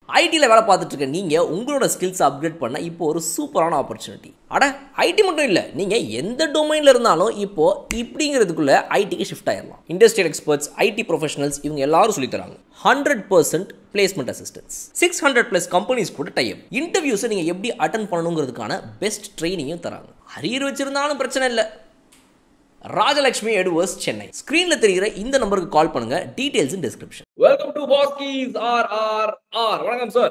ஐடியில் வேலை பார்த்துட்டு இருக்க நீங்கள் உங்களோட ஸ்கில்ஸ் அப்கிரேட் பண்ண இப்போ ஒரு சூப்பரான ஆப்பர்ச்சுனிட்டி அட ஐடி மட்டும் இல்லை நீங்கள் எந்த டொமைனில் இருந்தாலும் இப்போ இப்படிங்கிறதுக்குள்ள ஐடிக்கு ஷிஃப்ட் ஆயிடலாம் இண்டஸ்ட்ரியல் எக்ஸ்பர்ட்ஸ் ஐடி ப்ரொஃபஷனல்ஸ் இவங்க எல்லாரும் சொல்லித் தராங்க hundred percent placement assistance six hundred plus companies கூட டைப் இன்டர்வியூஸை நீங்கள் எப்படி அட்டன் பண்ணணுங்கிறதுக்கான பெஸ்ட் ட்ரைனிங்கும் தராங்க அரியர் வச்சிருந்தாலும் பிரச்சனை இல்லை ராஜலட்சுமி எடுவர்ஸ் சென்னை ஸ்க்ரீன்ல தெரிகிற இந்த நம்பருக்கு கால் பண்ணுங்க details in description welcome to பாஸ்கீஸ் ஆர் ஆர் ஆர் வணக்கம் சார்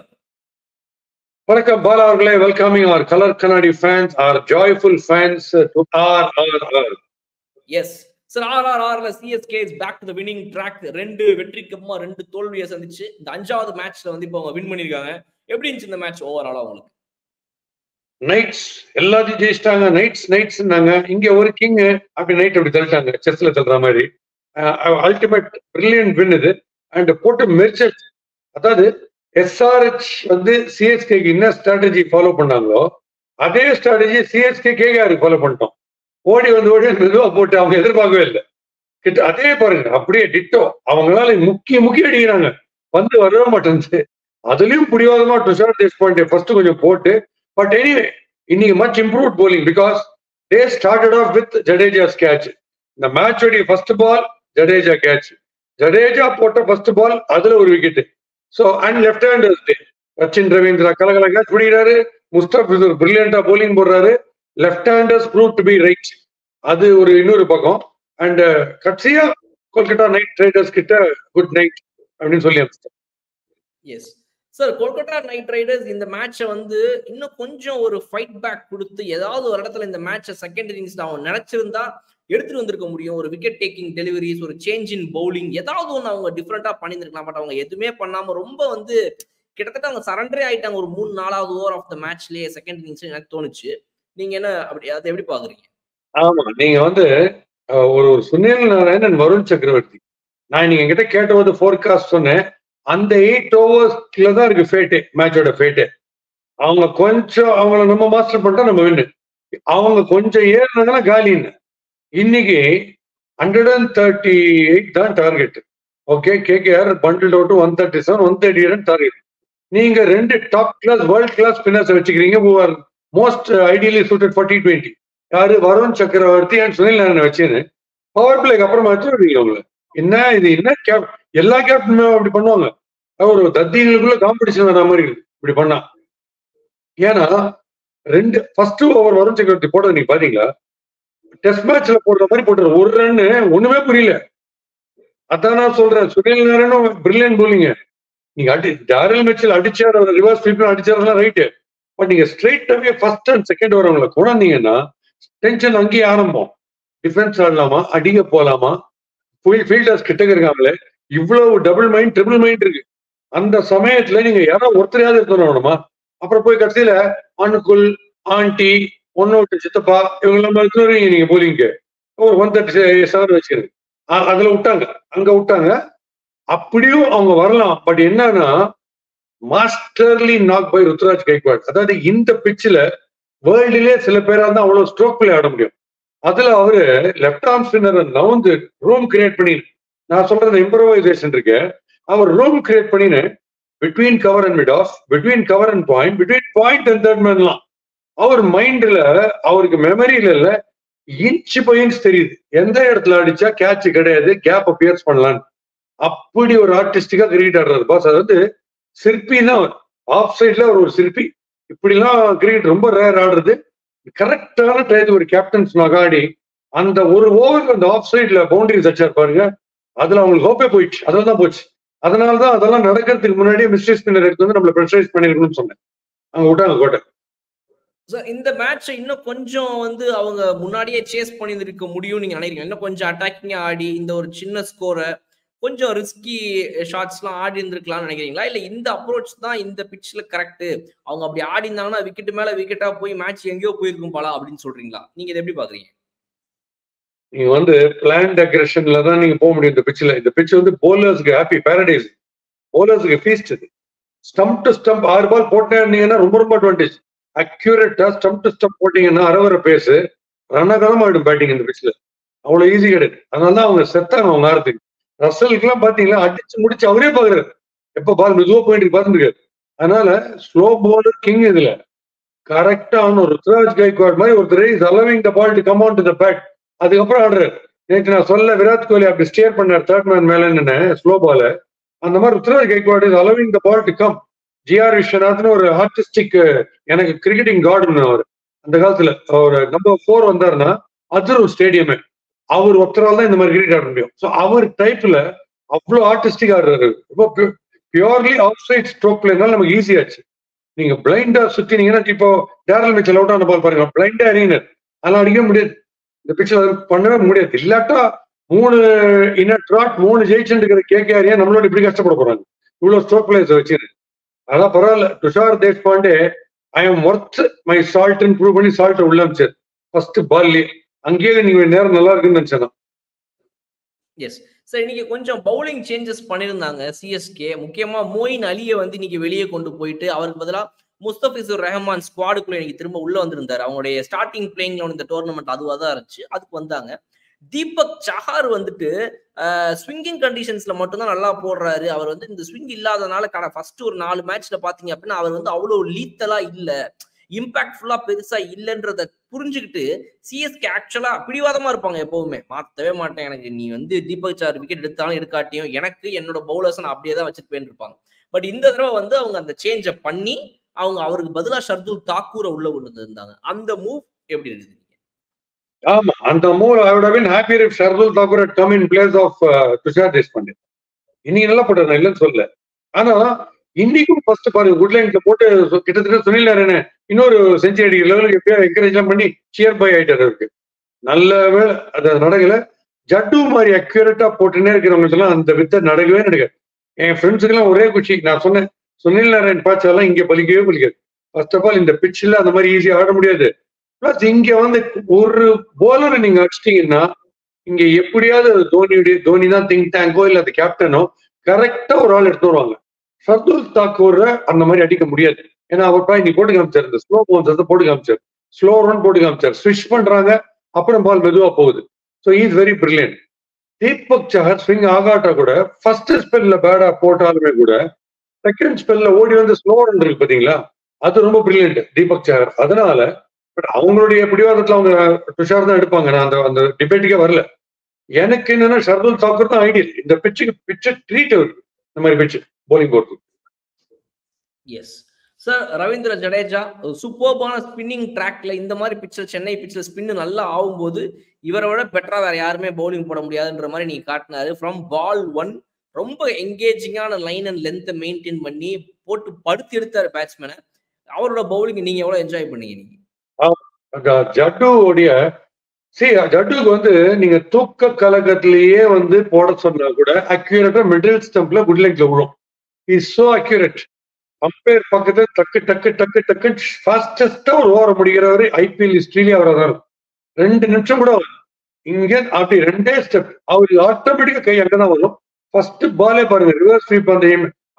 வணக்கம் பாலா அவர்களே வெல்கமிங் our கலர் கண்ணாடி fans our joyful fans to R R R yes sir R R ஆர்ல CSK is back to the winning track ரெண்டு வெற்றிக்கு அப்புறமா ரெண்டு தோல்வியை சந்திச்சு இந்த அஞ்சாவது மேட்ச்ல வந்து இப்போ அவங்க வின் பண்ணிருக்காங்க எப்படி இருந்துச்சு இந்த மேட்ச் ஓவராலா உங்களுக்கு நைட்ஸ் எல்லாத்தையும் ஜெயிச்சிட்டாங்க நைட்ஸ் நைட்ஸ்னாங்க இங்க ஒரு கிங் அப்படி நைட் அப்படி தள்ளிட்டாங்க செஸ்ல தள்ளுற மாதிரி அல்டிமேட் பிரில்லியன்ட் வின் இது அண்ட் போட்டு மெர்ச்சல் அதாவது எஸ்ஆர்ஹெச் வந்து சிஎஸ்கேக்கு என்ன ஸ்ட்ராட்டஜி ஃபாலோ பண்ணாங்களோ அதே ஸ்ட்ராட்டஜி சிஎஸ்கே கேகேஆருக்கு ஃபாலோ பண்ணிட்டோம் ஓடி வந்து ஓடி வந்து மெதுவா போட்டு அவங்க எதிர்பார்க்கவே இல்லை கிட்ட அதே பாருங்க அப்படியே டிட்டோ அவங்களால முக்கிய முக்கிய அடிக்கிறாங்க வந்து வரவே மாட்டேங்குது அதுலயும் பிடிவாதமா துஷார் தேஷ்பாண்டே ஃபர்ஸ்ட் கொஞ்சம் போட்டு பட் எனிவே இன்னைக்கு much improve bowling because they started off with Jadeja's catch இந்த மேட்சோடைய first ball Jadeja catch Jadeja போட்ட ஃபர்ஸ்ட் பால் அதுல ஒரு wicket so and left handers the Sachin Ravindra கலகல கேட்ச் பிடிக்கிறாரு முஸ்தபிசூர் பிரில்லியண்டா போலிங் போடுறாரு left handers prove to be right அது ஒரு இன்னொரு பக்கம் அண்ட் கட்சியா கொல்கத்தா நைட் ரைடர்ஸ் கிட்ட குட் நைட் அப்படின்னு சொல்லி அனுப்பிச்சிட்டேன் yes sir Kolkata Knight Riders இந்த மேட்சை வந்து இன்னும் கொஞ்சம் ஒரு ஃபைட் பேக் கொடுத்து ஏதாவது ஒரு இடத்துல இந்த மேட்சை செகண்ட் இன்னிங்ஸ்ல அவங்க நினைச்சிருந்தா எடுத்துட்டு வந்திருக்க முடியும் ஒரு விக்கெட் டேக்கிங் டெலிவரிஸ் ஒரு சேஞ்ச் இன் பவுலிங் ஏதாவது ஒன்று அவங்க டிஃப்ரெண்டா பண்ணியிருக்கலாம் பட் அவங்க எதுவுமே பண்ணாம ரொம்ப வந்து கிட்டத்தட்ட அவங்க சரண்டரே ஆயிட்டாங்க ஒரு மூணு நாலாவது ஓவர் ஆஃப் த மேட்ச்லயே செகண்ட் இன்னிங்ஸ் எனக்கு தோணுச்சு நீங்க என்ன அப்படி அதை எப்படி பாக்குறீங்க ஆமா நீங்க வந்து அஹ், ஒரு ஒரு சுனில் நாராயணன் வருண் சக்கரவர்த்தி நான் இன்னைக்கு என்கிட்ட கேட்டபோது ஃபோர்காஸ்ட் சொன்னேன் அந்த எயிட் ஓவர்ஸ்ல தான் இருக்கு ஃபேட்டு மேட்சோட ஃபேட்டு அவங்க கொஞ்சம் அவங்கள நம்ம மாஸ்டர் பண்ணிட்டா நம்ம வின்னு அவங்க கொஞ்சம் ஏறினாங்கன்னா காலின்னு இன்னைக்கு ஹண்ட்ரட் அண்ட் தேர்ட்டி எயிட் தான் target okay KKR bundle out one thirty seven one thirty eight target நீங்க ரெண்டு top class world class spinners வச்சுக்கிறீங்க who are most ideally suited for T twenty யாரு வருண் சக்கரவர்த்தி அண்ட் சுனில் நாராயணன் வச்சுன்னு பவர் பிளேக்கு அப்புறமா வச்சுருவீங்க உங்களை என்ன இது என்ன கேப் எல்லா கேப்டனுமே அப்படி பண்ணுவாங்க ஒரு தத்திகளுக்குள்ள காம்படிஷன் வர மாதிரி இருக்கு இப்படி பண்ணா ஏன்னா ரெண்டு ஃபர்ஸ்ட் ஓவர் வருண் சக்கரவர்த்தி போட்டது நீங்க பாத்தீங்களா டெஸ்ட் மேட்ச்ல போடுற மாதிரி போட்டுற ஒரு ரன்னு ஒண்ணுமே புரியல அதான் நான் சொல்றேன் சுனில் நாராயணும் பிரில்லியன் போலிங்க நீங்க அடி டாரல் மேட்ச்ல அடிச்சார் அவர் ரிவர்ஸ் ஸ்வீப் அடிச்சாருலாம் ரைட்டு பட் நீங்க ஸ்ட்ரெயிட்டாவே ஃபர்ஸ்ட் அண்ட் செகண்ட் ஓவர் அவங்களை கொண்டாந்தீங்கன்னா டென்ஷன் அங்கேயே ஆரம்பம் டிஃபென்ஸ் ஆடலாமா அடிக்க போலாமா ஃபீல்டர்ஸ் கிட்ட இருக்காங்களே இவ்வளவு டபுள் மைண்ட் ட்ரிபிள் மைண்ட் இருக்கு அந்த சமயத்துல நீங்க யாரோ ஒருத்தரையாவது எடுத்துன்னு வேணுமா அப்புறம் போய் கடைசியில அணுக்குள் ஆண்டி ஒன்னோட்டு சித்தப்பா இவங்க எடுத்துன்னு வருவீங்க நீங்க போலிங்க ஒரு ஒன் தேர்ட்டி செவன் வச்சுக்கிறது அ- அதுல விட்டாங்க அங்க விட்டாங்க அப்படியும் அவங்க வரலாம் பட் என்னன்னா masterly knock by Ruturaj Gaikwad அதாவது இந்த பிச்சில் வேர்ல்டுலயே சில பேரா தான் அவ்வளவு ஸ்ட்ரோக் பிளே ஆட முடியும் அதுல அவரு லெஃப்ட் ஆர்ம் ஸ்பின்னர் நவுந்து ரூம் கிரியேட் பண்ணி நான் சொல்றது இம்ப்ரவைசேஷன் இருக்கு அவர் ரூம் கிரியேட் பண்ணின்னு between cover and mid off between cover and point between point and third மேன்லாம் அவர் மைண்ட்ல அவருக்கு மெமரியில இல்ல இன்ச் பை இன்ச் தெரியுது எந்த இடத்துல அடிச்சா கேட்ச் கிடையாது கேப் அப்பியர்ஸ் பண்ணலான்னு அப்படி ஒரு ஆர்டிஸ்டிக்கா கிரிக்கெட் ஆடுறாரு பாஸ் அது வந்து சிற்பி தான் ஆஃப் சைட்ல அவர் ஒரு சிற்பி இப்படிலாம் கிரிக்கெட் ரொம்ப ரேர் ஆடுறது கரெக்டான டயத்துக்கு ஒரு கேப்டன்ஸ் மகாடி அந்த ஒரு ஓவர் அந்த ஆஃப் சைட்ல பவுண்டரி தச்சார் பாருங்க அதுல அவங்களுக்கு ஹோப்பே போயிடுச்சு அதில் தான் போச்சு அதனால தான் அதெல்லாம் நடக்கிறதுக்கு முன்னாடியே மிஸ்டேக் ஸ்பின்னர் எடுத்து வந்து நம்மள ப்ரெஷரைஸ் பண்ணிருக்கணும்னு சொன்னேன் அங்க விட்டாங்க கோட்டை சார் இந்த மேட்சை இன்னும் கொஞ்சம் வந்து அவங்க முன்னாடியே சேஸ் பண்ணியிருக்க முடியும் நீங்க நினைக்கிறீங்க இன்னும் கொஞ்சம் அட்டாக்கிங்கா ஆடி இந்த ஒரு சின்ன ஸ்கோரை கொஞ்சம் ரிஸ்கி ஷாட்ஸ்லாம் ஆடி இருந்திருக்கலாம்னு நினைக்கிறீங்களா இல்ல இந்த அப்ரோச் தான் இந்த பிட்ச்ல கரெக்ட் அவங்க அப்படி ஆடி இருந்தாங்கன்னா விக்கெட் மேல விக்கெட்டா போய் மேட்ச் எங்கேயோ போயிருக்கும் போல அப்படின்னு சொல்றீங்களா நீங்க இதை எப்படி பாக்குறீங்க நீங்க வந்து பிளான்ட் அக்ரெஷன்ல தான் நீங்க போக முடியும் இந்த பிச்சில் இந்த பிச் வந்து போலர்ஸ்க்கு ஹாப்பி பேரடைஸ் போலர்ஸ்க்கு ஃபீஸ்ட் இது ஸ்டம்ப் டு ஸ்டம்ப் ஆறு பால் போட்டீங்கன்னா ரொம்ப ரொம்ப அட்வான்டேஜ் அக்யூரேட்டா ஸ்டம்ப் டு ஸ்டம்ப் போட்டீங்கன்னா அரவர பேசு ரணகரம் ஆயிடும் பேட்டிங் இந்த பிச்சில் அவ்வளவு ஈஸி கிடையாது அதனால தான் அவங்க செத்தாங்க அவங்க ஆறதுக்கு ரசலுக்கு எல்லாம் பாத்தீங்களா அடிச்சு முடிச்சு அவரே பாக்குறாரு எப்ப பால் மெதுவா போயிட்டு பார்த்துருக்காரு அதனால ஸ்லோ bowler கிங் இதுல கரெக்டா ஒரு ருத்ராஜ் கைக்வாட் மாதிரி ஒருத்தர் is allowing the ball to come on to the bat அதுக்கப்புறம் ஆடுறாரு நேற்று நான் சொல்ல விராட் கோலி அப்படி ஸ்டியர் பண்ணார் தேர்ட் மேன் மேல ஸ்லோ பால அந்த மாதிரி Ruturaj Gaikwad is allowing the ball to come GR விஸ்வநாத்னு ஒரு ஆர்டிஸ்டிக் எனக்கு கிரிக்கெட்டிங் கார்டன் அவர் அந்த காலத்துல அவர் நம்பர் ஃபோர் வந்தாருன்னா அது ஒரு ஸ்டேடியம் அவர் ஒருத்தரால் தான் இந்த மாதிரி கிரிக்கெட் ஆட முடியும் ஸோ அவர் டைப்ல அவ்வளோ ஆர்டிஸ்டிக் ஆடுறாரு ரொம்ப பியூர்லி அவுட் சைட் ஸ்ட்ரோக் பிளேனால நமக்கு ஈஸியாச்சு நீங்க பிளைண்டா சுத்தினீங்கன்னா இப்போ டேரல் மிச்சல் அவுட் ஆன பால் பாருங்க பிளைண்டா எறியினர் அதெல்லாம் அடிக்க முடியாது இந்த பிச்சில் பண்ணவே முடியாது இல்லாட்டா மூணு இன்னர் ட்ராட் மூணு ஜெயிச்சுட்டு இருக்கிற கேகேஆரியா நம்மளோட இப்படி கஷ்டப்பட போறாங்க இவ்வளவு ஸ்ட்ரோக் பிளேயர்ஸ் வச்சிரு அதான் பரவாயில்ல Tushar Deshpande I am worth my சால்ட்னு ப்ரூவ் பண்ணி சால்ட் உள்ள அமைச்சார் ஃபர்ஸ்ட் பால்லே அங்கேயே நீங்க நேரம் நல்லா இருக்குன்னு நினைச்சேன் எஸ் சார் இன்னைக்கு கொஞ்சம் பவுலிங் சேஞ்சஸ் பண்ணியிருந்தாங்க சிஎஸ்கே முக்கியமா மோயின் அலியை வந்து இன்னைக்கு வெளியே கொண்டு போயிட்டு அவருக்கு பதிலாக முஸ்தபிசுர் ரஹ்மான் ஸ்குவாடுக்குள்ள இன்னைக்கு திரும்ப உள்ள வந்திருந்தாரு அவங்களுடைய ஸ்டார்டிங் பிளேயிங்ல இந்த டோர்னமெண்ட் அதுவாக தான் இருந்துச்சு அதுக்கு வந்தாங்க தீபக் சஹார் வந்துட்டு ஸ்விங்கிங் கண்டிஷன்ஸ்ல மட்டும்தான் நல்லா போடுறாரு அவர் வந்து இந்த ஸ்விங் இல்லாதனால கடை ஃபர்ஸ்ட் ஒரு நாலு மேட்ச்ல பாத்தீங்க அப்படின்னா அவர் வந்து அவ்வளவு லீத்தலா இல்ல இம்பாக்ட்ஃபுல்லா பெருசா இல்லைன்றத புரிஞ்சுக்கிட்டு சிஎஸ்கே ஆக்சுவலா பிடிவாதமா இருப்பாங்க எப்பவுமே மாத்தவே மாட்டேன் எனக்கு நீ வந்து தீபக் சார் விக்கெட் எடுத்தாலும் எடுக்காட்டியும் எனக்கு என்னோட பவுலர்ஸ் நான் அப்படியே தான் வச்சுட்டு போயிருப்பாங்க பட் இந்த தடவை வந்து அவங்க அந்த சேஞ்சை பண்ணி அவங்க அவருக்கு பதிலா ஷர்துல் தாக்கூரை உள்ள கொண்டு இருந்தாங்க அந்த மூவ் எப்படி இருக்குது ஆமா அந்த move I would been happy if Shardul Thakur had come in place of Tushar Deshpande இன்னைக்கு நல்லா போட்டார் நான் இல்லைன்னு சொல்லல ஆனா இன்னைக்கும் ஃபர்ஸ்ட் பாருங்க குட்லைன்ல போட்டு கிட்டத்தட்ட சுனில் நாராயண இன்னொரு செஞ்சுரி அடிக்கிற லெவலுக்கு எப்படியோ என்கரேஜ் எல்லாம் பண்ணி சியர் பை ஆயிட்டாரு அவருக்கு நல்ல வேலை அது நடக்கல ஜட்டு மாதிரி அக்யூரேட்டா போட்டுனே இருக்கிறவங்களுக்கு எல்லாம் அந்த வித்தை நடக்கவே நடக்காது என் ஃப்ரெண்ட்ஸுக்கு எல்லாம் ஒரே குச்சி நான் சொன்னேன் சுனில் நாராயண் பாய்ச்செல்லாம் இங்க பலிக்கவே பலிக்காது ஃபர்ஸ்ட் ஆஃப் ஆல் இந்த பிச்சில் அந்த மாதிரி ஈஸியா ஆட முடியாது பிளஸ் இங்க வந்து ஒரு போலரை நீங்க அடிச்சிட்டீங்கன்னா இங்க எப்படியாவது தோனியுடைய தோனி தான் திங்க் டேங்கோ இல்ல அது கேப்டனோ கரெக்டா ஒரு ஆள் எடுத்து வருவாங்க ஷர்துல் தாக்கூர் அந்த மாதிரி அடிக்க முடியாது ஏன்னா அவர் பாய் நீ போட்டு காமிச்சார் இந்த ஸ்லோ பவுன்ஸ் போட்டு காமிச்சார் ஸ்லோ ரன் போட்டு காமிச்சார் ஸ்விட்ச் பண்றாங்க அப்புறம் பால் மெதுவா போகுது so is very brilliant Deepak Chahar swing ஆகாட்டா கூட ஃபர்ஸ்ட் ஸ்பெல்ல பேடா போட்டாலுமே கூட செகண்ட் ஸ்பெல்ல ஓடி வந்து ஸ்லோ ரன் இருக்கு பாத்தீங்களா அது ரொம்ப பிரில்லியன்ட் தீபக் சஹர் அதனால பட் அவங்களுடைய பிடிவாதத்துல அவங்க துஷார் தான் எடுப்பாங்க நான் அந்த அந்த டிபேட்டுக்கே வரல எனக்கு என்னன்னா ஷர்துல் தாக்கூர் தான் ஐடியல் இந்த பிச்சுக்கு பிச்சு ட்ரீட் இருக்கு இந்த மாதிரி பிச்சு போலிங் போறது எஸ் சார் ரவீந்திர ஜடேஜா சூப்பர்பான ஸ்பின்னிங் ட்ராக்ல இந்த மாதிரி பிச்சில் சென்னை பிச்சில் ஸ்பின் நல்லா ஆகும்போது இவரை விட பெட்டரா வேற யாருமே பவுலிங் போட முடியாதுன்ற மாதிரி நீங்க காட்டினாரு ஃப்ரம் பால் ஒன் ரொம்ப என்கேஜிங்கான லைன் அண்ட் லென்த்தை மெயின்டைன் பண்ணி போட்டு படுத்து எடுத்தாரு பேட்ஸ்மேனை அவரோட பவுலிங் நீங்க எவ்வளவு என்ஜாய் பண்ணீங்க நீங்க ஜட்டுடைய சி ஜட்டுக்கு வந்து நீங்க தூக்க கலகத்திலேயே வந்து போட சொன்னா கூட அக்யூரேட்டா மிடில் ஸ்டம்ப்ல குட் லெங்க்ல விழும் இஸ் சோ அக்யூரேட் அம்பையர் பக்கத்துல டக்கு டக்கு டக்கு டக்கு ஃபாஸ்டஸ்டா ஒரு ஓவர முடிகிறவரு ஐபிஎல் ஹிஸ்டரியிலே அவரை தான் ரெண்டு நிமிஷம் கூட வரும் இங்க அப்படி ரெண்டே ஸ்டெப் அவருக்கு ஆட்டோமேட்டிக்கா கை அங்கதான் வரும் ஃபர்ஸ்ட் பாலே பாருங்க ரிவர்ஸ் ஸ்வீப் அந்த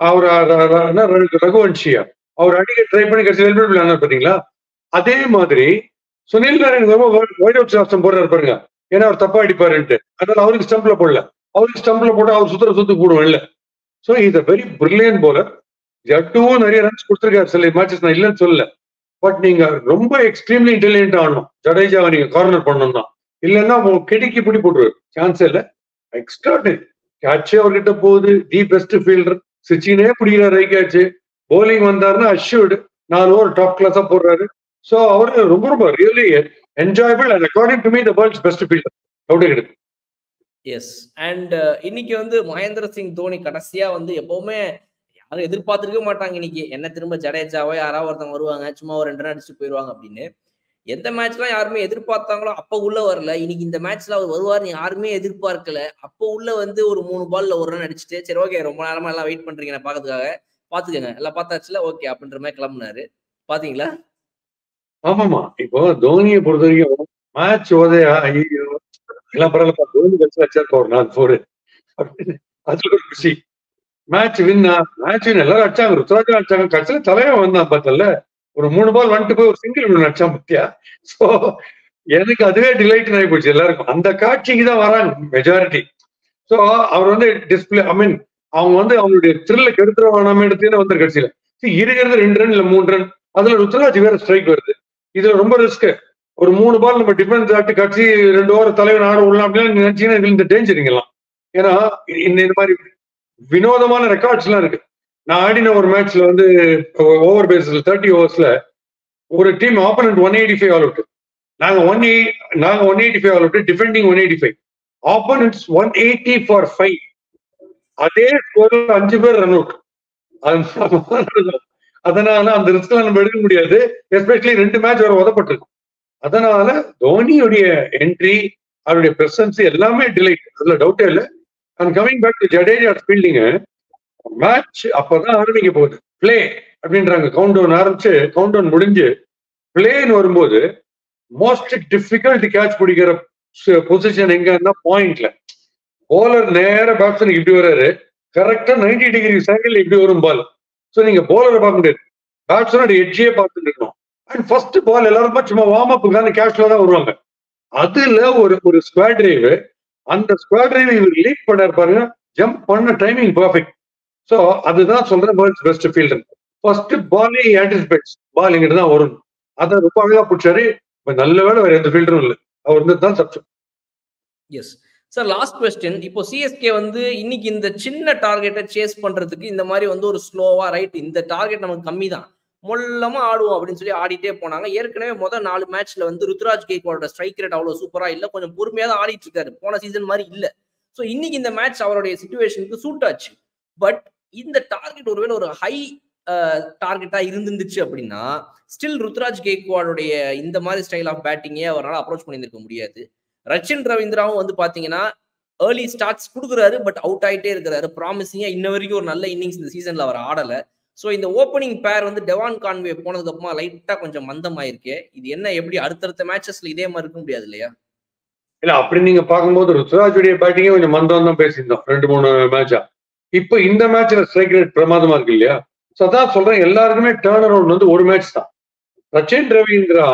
அவர் ரகுவன்ஷியா அவர் அடிக்க ட்ரை பண்ணி கடைசி ஹெல்மெட் விளையாடுறாரு பாத்தீங்களா அதே மாதிரி சுனில் நாராயண் ரொம்ப ஒயிட் அவுட் சாஸ்டம் போடுறாரு பாருங்க ஏன்னா அவர் தப்பா அடிப்பாருன்ட்டு அதனால அவருக்கு ஸ்டம்ப்ல போடல அவருக்கு ஸ்டம்ப்ல போட்டு அவர் சுத்துற சுத்து போடுவோம் இல்ல so is a very brilliant bowler ஜட்டுவும் நிறைய ரன்ஸ் கொடுத்துருக்காரு சில மேட்சஸ் நான் இல்லைன்னு சொல்லல பட் நீங்க ரொம்ப எக்ஸ்ட்ரீம்லி இன்டெலிஜென்ட் ஆடணும் ஜடேஜாவை நீங்க கார்னர் பண்ணணும் தான் இல்லைன்னா கிடிக்கி பிடி போட்டுருவாரு சான்ஸ் இல்ல எக்ஸ்ட்ராடனரி கேட்சே அவர்கிட்ட போகுது தி பெஸ்ட் ஃபீல்டர் சிச்சினே பிடிக்கிறார் ரை கேட்ச் போலிங் வந்தாருன்னா அஷ்யூர்டு நாலு ஓவர் டாப் கிளாஸா போடுறாரு ஸோ அவரு ரொம்ப ரொம்ப really enjoyable and according to me the world's best fielder டவுட்டே கிடையாது எஸ் அண்ட் இன்னைக்கு வந்து மகேந்திர சிங் தோனி கடைசியா வந்து எப்பவுமே யாரும் எதிர்பார்த்திருக்க மாட்டாங்க இன்னைக்கு என்ன திரும்ப ஜடேஜாவோ யாராவது ஒருத்தவங்க வருவாங்க சும்மா ஒரு ரெண்டு ரன் அடிச்சுட்டு போயிடுவாங்க அப்படின்னு எந்த மேட்ச்லாம் யாருமே எதிர்பார்த்தாங்களோ அப்ப உள்ள வரல இன்னைக்கு இந்த மேட்ச்ல அவர் வருவார்னு யாருமே எதிர்பார்க்கல அப்போ உள்ள வந்து ஒரு மூணு பால்ல ஒரு ரன் அடிச்சுட்டு சரி ஓகே ரொம்ப நேரமா எல்லாம் வெயிட் பண்றீங்க நான் பாக்கிறதுக்காக பாத்துக்கோங்க எல்லாம் பார்த்தாச்சுல ஓகே அப்படின்ற மாதிரி கிளம்புனாரு பாத்தீங்களா ஆமாமா இப்போ தோனியை பொறுத்த வரைக்கும் மேட்ச் உதயா ஐயோ எல்லாம் பரவாயில்லப்பா தோனி வச்சு வச்சிருக்கோம் ஒரு நாள் போரு அதுல ஒரு குஷி மேட்ச் வின்னா மேட்ச் வின் எல்லாரும் அடிச்சாங்க ருத்ராஜா அடிச்சாங்க கடைசியில தலைவன் வந்தான் பார்த்தல ஒரு மூணு பால் வந்துட்டு போய் ஒரு சிங்கிள் வின் அடிச்சான் பத்தியா சோ எனக்கு அதுவே டிலைட் ஆகி போச்சு எல்லாருக்கும் அந்த காட்சிக்கு தான் வராங்க மெஜாரிட்டி சோ அவர் வந்து டிஸ்பிளே ஐ மீன் அவங்க வந்து அவங்களுடைய த்ரில்ல கெடுத்துட வேணாமே எடுத்துன்னு வந்து கடைசியில See, இருக்கிறது ரெண்டு ரன் இல்ல மூணு ரன் அதுல ருத்ராஜ் வேற ஸ்ட்ரைக் வருது இதுல ரொம்ப ரிஸ்க் ஒரு மூணு பால் நம்ம டிஃபென்ஸ் ஆட்டு கட்சி ரெண்டு ஓவர் தலைவன் ஆட விடலாம் அப்படின்னு நினைச்சீங்கன்னா இதுல இந்த டேஞ்சரிங்கலாம் ஏன்னா இந்த இந்த மாதிரி வினோதமான ரெக்கார்ட்ஸ் எல்லாம் இருக்கு நான் ஆடின ஒரு மேட்ச்ல வந்து ஓவர் பேஸ்ல தேர்ட்டி ஓவர்ஸ்ல ஒரு team opponent one eighty five all out நாங்க ஒன் எயிட் நாங்க one eighty five all out defending one eighty five opponents one eighty four five அதே ஸ்கோர்ல அஞ்சு பேர் ரன் அவுட் அதனால அந்த ரிஸ்க் நம்ம எடுக்க முடியாது எஸ்பெஷலி ரெண்டு மேட்ச் வர உதப்பட்டிருக்கும் அதனால தோனியுடைய என்ட்ரி அவருடைய பிரசன்ஸ் எல்லாமே டிலைட் அதுல டவுட்டே இல்லை and coming back to Jadeja fielding match அப்பதான் ஆரம்பிக்க போகுது பிளே அப்படின்றாங்க கவுண்ட் டவுன் ஆரம்பிச்சு கவுண்ட் டவுன் முடிஞ்சு பிளேன்னு வரும்போது மோஸ்ட் டிஃபிகல்ட் கேட்ச் பிடிக்கிற பொசிஷன் எங்கன்னா பாயிண்ட்ல போலர் நேர பேட்ஸ்மேன் இப்படி வர்றாரு கரெக்டா நைன்டி டிகிரி சைக்கிள் இப்படி வரும் பால் ஸோ நீங்க போலரை பார்க்க முடியாது பேட்ஸ்மேனோட எட்ஜியே பார்த்துட்டு இருக்கணும் அண்ட் ஃபர்ஸ்ட் பால் எல்லாருமே சும்மா வார்ம் அப்புக்கான கேஷ்ல தான் வருவாங்க அதுல ஒரு ஒரு ஸ்குவாட் டிரைவ் அந்த ஸ்குவாட் டிரைவ் இவர் லீட் பண்ணாரு பாருங்க ஜம்ப் பண்ண டைமிங் பர்ஃபெக்ட் ஸோ அதுதான் சொல்றேன் வேர்ல்ட்ஸ் பெஸ்ட் ஃபீல்டர் ஃபர்ஸ்ட் பாலே ஆன்டிசிபேட்ஸ் பால் இங்கிட்டு தான் வரும் அதை ரொம்ப அழகா பிடிச்சாரு இப்ப நல்ல வேலை வேற எந்த ஃபீல்டரும் இல்லை அவர் வந்து தான் தப்பு எஸ் சார் லாஸ்ட் கொஸ்டின் இப்போ சிஎஸ்கே வந்து இன்னைக்கு இந்த சின்ன டார்கெட்டை சேஸ் பண்றதுக்கு இந்த மாதிரி வந்து ஒரு ஸ்லோவா ரைட் இந்த டார்கெட் நமக்கு கம்மி தான் மொல்லமா ஆடுவோம் அப்படின்னு சொல்லி ஆடிட்டே போனாங்க ஏற்கனவே முதல் நாலு மேட்ச்ல வந்து ருத்ராஜ் கேக்வாடோட ஸ்ட்ரைக் ரேட் அவ்வளவு சூப்பரா இல்ல கொஞ்சம் பொறுமையா தான் ஆடிட்டு இருக்காரு போன சீசன் மாதிரி இல்ல ஸோ இன்னைக்கு இந்த மேட்ச் அவருடைய சுச்சுவேஷனுக்கு சூட் ஆச்சு பட் இந்த டார்கெட் ஒருவேளை ஒரு ஹை டார்கெட்டா இருந்துச்சு அப்படின்னா ஸ்டில் ருத்ராஜ் கேக்வாடுடைய இந்த மாதிரி ஸ்டைல் ஆஃப் பேட்டிங்கே அவரால் அப்ரோச் பண்ணியிருக்க முடியாது ரச்சின் ரவீந்திராவும் வந்து பாத்தீங்கன்னா ஏர்லி ஸ்டார்ட்ஸ் கொடுக்குறாரு பட் அவுட் ஆயிட்டே இருக்கிறாரு ப்ராமிசிங்கா இன்ன வரைக்கும் ஒரு நல்ல இன்னிங்ஸ் இந்த சீசன்ல அவர் ஆடல ஸோ இந்த ஓப்பனிங் பேர் வந்து டெவான் கான்வே போனதுக்கு அப்புறமா லைட்டா கொஞ்சம் மந்தமாயிருக்கு இது என்ன எப்படி அடுத்தடுத்த மேட்சஸ்ல இதே மாதிரி இருக்க முடியாது இல்லையா இல்ல அப்படி நீங்க பார்க்கும்போது ருத்ராஜுடைய பேட்டிங்கே கொஞ்சம் மந்தம் தான் பேசியிருந்தோம் ரெண்டு மூணு மேட்சா இப்போ இந்த மேட்ச்ல ஸ்ட்ரைக் ரேட் பிரமாதமா இருக்கு இல்லையா ஸோ அதான் சொல்றேன் எல்லாருக்குமே டேர்ன் அரவுண்ட் வந்து ஒரு மேட்ச் தான் ரச்சின் ரவீந்திரா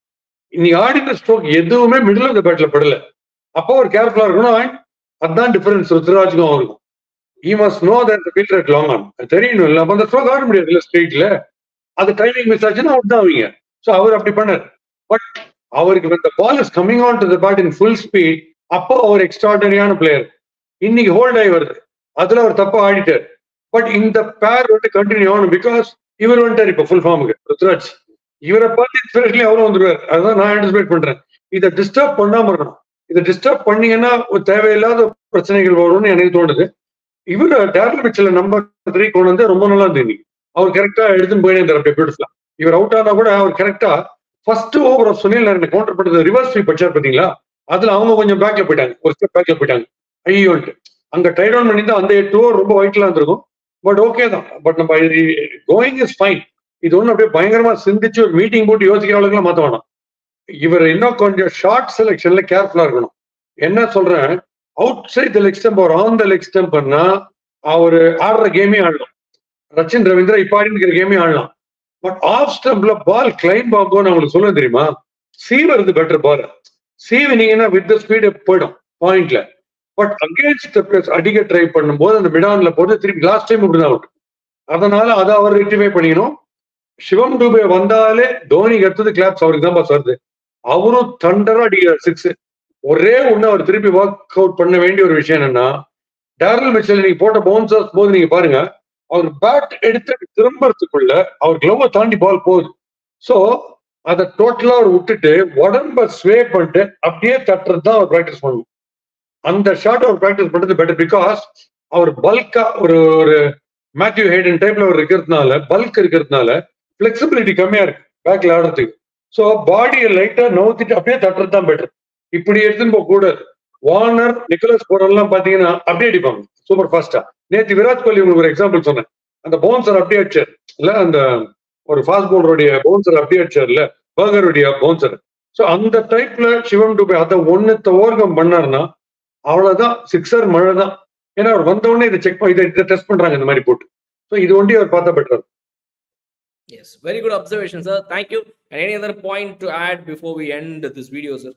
நீ ஆடின ஸ்ட்ரோக் எதுவுமே மிடில் ஆஃப் த பேட்ல படல அப்போ ஒரு கேர்ஃபுல்லா இருக்கணும் அண்ட் அதுதான் டிஃபரன்ஸ் ருத்ராஜுக்கும் அவருக்கும் he must know that fielder at long on தெரியணும் இல்ல அப்ப அந்த ஸ்ட்ரோக் ஆட முடியாது இல்ல ஸ்ட்ரெயிட்ல அது டைமிங் மிஸ் ஆச்சுன்னா அவுட் தான் அவங்க ஸோ அவர் அப்படி பண்ணார் பட் அவருக்கு இந்த ball is coming on to the bat in full speed அப்போ அவர் எக்ஸ்ட்ராடனரியான பிளேயர் இன்னைக்கு ஹோல்ட் ஆகி வருது அதுல அவர் தப்பா ஆடிட்டார் பட் இந்த பேர் வந்து கண்டினியூ ஆகணும் பிகாஸ் இவர் வந்துட்டார் இப்போ ஃபுல் ஃபார்முக்கு ருத்ராஜ் இவரை பார்த்து இன்ஸ்பிரேஷன்லி அவரும் வந்துருவார் அதுதான் நான் ஆன்டிசிபேட் பண்றேன் இதை டிஸ்டர்ப் பண்ணாம இருக்கணும் இதை டிஸ்டர்ப் பண்ணீங்கன்னா ஒரு தேவையில்லாத பிரச்சனைகள் வரும்னு எனக்கு தோணுது இவர் டேரல் பிச்சில் நம்பர் த்ரீ கொண்டு வந்து ரொம்ப நல்லா இருந்தது இன்னைக்கு அவர் கரெக்டா எடுத்துன்னு போயினே இருந்தார் அப்படியே பியூட்டிஃபுல்லா இவர் அவுட் ஆனா கூட அவர் கரெக்டா first over of Sunil Narayan counter பண்ணது ரிவர்ஸ் ஸ்வீப் வச்சார் பாத்தீங்களா அதுல அவங்க கொஞ்சம் பேக்ல போயிட்டாங்க ஒரு ஸ்டெப் பேக்ல போயிட்டாங்க ஐயோன்ட்டு அங்க டை டவுன் பண்ணி தான் அந்த எட்டு ஓவர் ரொம்ப ஒயிட்லாம் இருந்திருக்கும் பட் ஓகே தான் பட் நம்ம கோயிங் இஸ் ஃபைன் இது ஒன்றும் அப்படியே பயங்கரமா சிந்திச்சு ஒரு மீட்டிங் போட்டு யோசிக்கிற அளவுக்குலாம் மாத்த வேணாம் இவர் இன்னும் கொஞ்சம் ஷார்ட் செலெக்ஷன்ல கேர்ஃபுல்லா இருக்கணும் என்ன சொல்றேன் outside the leg stump அவர் ஆன் த லெக் ஸ்டம்ப் பண்ணா அவர் ஆடுற கேமே ஆடலாம் ரச்சின் ரவீந்திரா இப்ப ஆடி இருக்கிற கேமே ஆடலாம் பட் ஆஃப் ஸ்டம்ப்ல பால் கிளைம் ஆகும்னு அவங்களுக்கு சொல்ல தெரியுமா சீவ் பெட்டர் பால் சீவினீங்கன்னா வித் த ஸ்பீடு போயிடும் பாயிண்ட்ல பட் அகேன்ஸ்ட் த பிளேஸ் அடிக்க ட்ரை பண்ணும்போது அந்த மிடான்ல போட்டு திருப்பி லாஸ்ட் டைம் இப்படிதான் அவுட் அதனால அதை அவர் ரெக்டிஃபை பண்ணிக்கணும் சிவம் டூபே வந்தாலே தோனிக்கு அடுத்தது கிளாப்ஸ் அவருக்கு தான் பாஸ் வருது அவரும் தண்டரா அடிக்கிறார் சிக்ஸ் ஒரே ஒண்ணு அவர் திருப்பி ஒர்க் அவுட் பண்ண வேண்டிய ஒரு விஷயம் என்னன்னா டேரல் மிச்சல் நீங்க போட்ட பவுன்சர்ஸ் போது நீங்க பாருங்க அவர் பேட் எடுத்து திரும்பறதுக்குள்ள அவர் க்ளோவை தாண்டி பால் போகுது சோ அதை டோட்டலா அவர் விட்டுட்டு உடம்ப ஸ்வே பண்ணிட்டு அப்படியே தட்டுறது தான் அவர் ப்ராக்டிஸ் பண்ணணும் அந்த ஷாட் அவர் ப்ராக்டிஸ் பண்றது பெட்டர் பிகாஸ் அவர் பல்கா ஒரு ஒரு மேத்யூ ஹேடன் டைப்ல அவர் இருக்கிறதுனால பல்க் இருக்கிறதுனால பிளெக்சிபிலிட்டி கம்மியா இருக்கு பேக்ல ஆடுறதுக்கு ஸோ பாடியை லைட்டா நவுத்திட்டு அப்படியே தட்டுறது தான் பெட்டர் இப்படி எடுத்துன்னு போக கூடாது வார்னர் நிக்கலஸ் போரெல்லாம் பாத்தீங்கன்னா அப்படியே அடிப்பாங்க சூப்பர் ஃபாஸ்டா நேத்து விராட் கோலி உங்களுக்கு ஒரு எக்ஸாம்பிள் சொன்னேன் அந்த பவுன்சர் அப்படியே அடிச்சார் இல்ல அந்த ஒரு ஃபாஸ்ட் பவுலருடைய பவுன்சர் அப்படியே அடிச்சார் இல்ல பர்கருடைய பவுன்சர் ஸோ அந்த டைப்ல சிவம் டுபே அதை ஒன்னுத்த ஓவர் கம் பண்ணாருன்னா அவ்வளவுதான் சிக்ஸர் மழை தான் ஏன்னா அவர் வந்த உடனே இதை செக் இதை இதை டெஸ்ட் பண்றாங்க இந்த மாதிரி போட்டு ஸோ இது ஒண்டி அவர் பார்த்தா better Yes, very good observation, sir. Thank you. And any other point to add before we end this video, sir?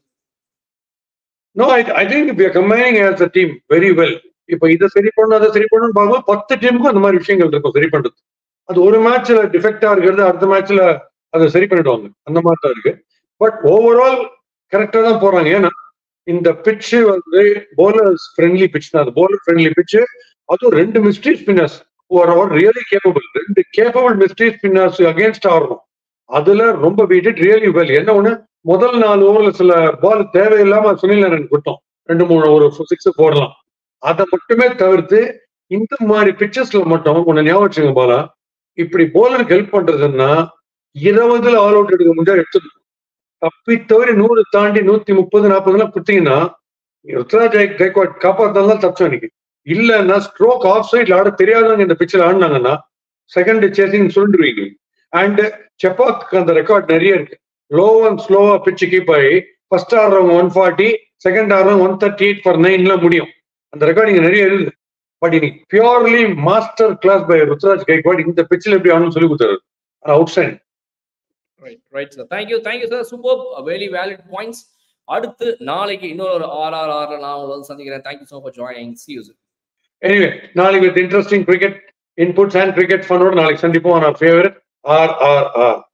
No I I think we are combining as a team very well இப்போ இதை சரி பண்ணணும் அதை சரி பண்ணணும்னு பார்க்கும்போது பத்து டீமுக்கும் அந்த மாதிரி விஷயங்கள் இருக்கும் சரி பண்றது அது ஒரு மேட்ச்ல டிஃபெக்டா இருக்கிறது அடுத்த மேட்ச்ல அதை சரி பண்ணிடுவாங்க அந்த மாதிரி தான் இருக்கு பட் ஓவரால் கரெக்டா தான் போறாங்க ஏன்னா இந்த பிட்ச் வந்து போலர்ஸ் ஃப்ரெண்ட்லி பிட்ச் தான் அது போலர் ஃப்ரெண்ட்லி பிட்ச் அதுவும் ரெண்டு mystery spinners are really capable ரெண்டு கேப்பபிள் மிஸ்ட்ரி ஸ்பின்னர்ஸ் அகேன்ஸ்ட் ஆடணும் அதுல ரொம்ப பீட் ரியலி வெல் என்ன ஒண்ணு முதல் நாலு ஓவர்ல சில பால் தேவையில்லாம சுனில் நாராயண் கொடுத்தோம் ரெண்டு மூணு ஒரு சிக்ஸ் போடலாம் அதை மட்டுமே தவிர்த்து இந்த மாதிரி பிக்சர்ஸ்ல மட்டும் ஒண்ணு ஞாபகம் வச்சுங்க பாலா இப்படி போலருக்கு ஹெல்ப் பண்றதுன்னா இருபதுல ஆல் அவுட் எடுக்க முடிஞ்சா எடுத்துக்கணும் தப்பி தவிர நூறு தாண்டி நூத்தி முப்பது நாற்பதுலாம் கொடுத்தீங்கன்னா ருத்ராஜ் கைக்வாட் காப்பாத்தாலும் தப்பிச்சோம் இன்னைக்கு இல்லைன்னா ஸ்ட்ரோக் ஆஃப் சைட்ல ஆட தெரியாதவங்க இந்த பிக்சர் ஆடினாங்கன்னா செகண்ட் சேசிங் சொல்லிடுவீங்க அண்ட் செப்பாக்கு அந்த ரெக்கார்ட் நிறைய இருக்கு லோ அண்ட் ஸ்லோவா பிச்சு கீப் ஆகி ஃபர்ஸ்ட் ஆடுறவங்க ஒன் ஃபார்ட்டி செகண்ட் ஆடுறவங்க ஒன் தேர்ட்டி எயிட் ஃபார் நைன்ல முடியும் அந்த ரெக்கார்ட் இங்க நிறைய இருக்குது பட் இன்னைக்கு purely master class by Ruturaj Gaikwad இந்த பிச்சில் எப்படி ஆடணும்னு சொல்லி கொடுத்தாரு out stand right right sir thank you thank you sir super very valid points அடுத்து நாளைக்கு இன்னொரு ஆர்ஆர் ஆர்ல நான் உங்களை வந்து சந்திக்கிறேன் thank you so much joining see you anyway நாளைக்கு with interesting cricket inputs and cricket ஃபனோட நாளைக்கு சந்திப்போம் on favourite R R R